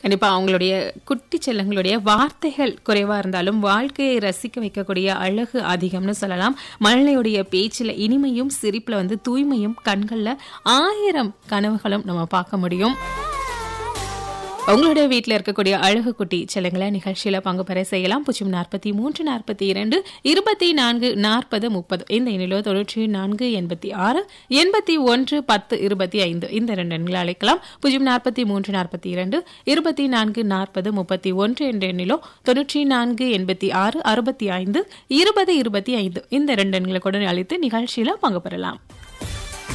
கண்டிப்பா அவங்களுடைய குட்டி செல்லங்களுடைய வார்த்தைகள் குறைவா இருந்தாலும் வாழ்க்கையை ரசிக்க வைக்கக்கூடிய அழகு அதிகம்னு சொல்லலாம் மழலையுடைய பேச்சில் இனிமையும் சிரிப்புல வந்து தூய்மையும் கண்கள்ல ஆயிரம் கனவுகளும் நம்ம பார்க்க முடியும் உங்களுடைய வீட்டில் இருக்கக்கூடிய அழகு குட்டி செல்லங்களை நிகழ்ச்சியில பங்கு பெற செய்யலாம் பூஜ்ஜியம் நாற்பத்தி மூன்று நாற்பத்தி இரண்டு இருபத்தி நான்கு நாற்பது முப்பது இந்த எண்ணிலோ தொண்ணூற்றி நான்கு எண்பத்தி ஆறு எண்பத்தி ஒன்று பத்து இருபத்தி ஐந்து இந்த ரெண்டு எண்களை அழைக்கலாம் பூஜ்ஜியம் நாற்பத்தி மூன்று நாற்பத்தி இரண்டு இருபத்தி நான்கு நாற்பது முப்பத்தி ஒன்று என்ற எண்ணிலோ தொண்ணூற்றி நான்கு எண்பத்தி ஆறு அறுபத்தி ஐந்து இருபது இருபத்தி ஐந்து இந்த ரெண்டு எண்களை கூட அழைத்து நிகழ்ச்சியில பங்கு பெறலாம்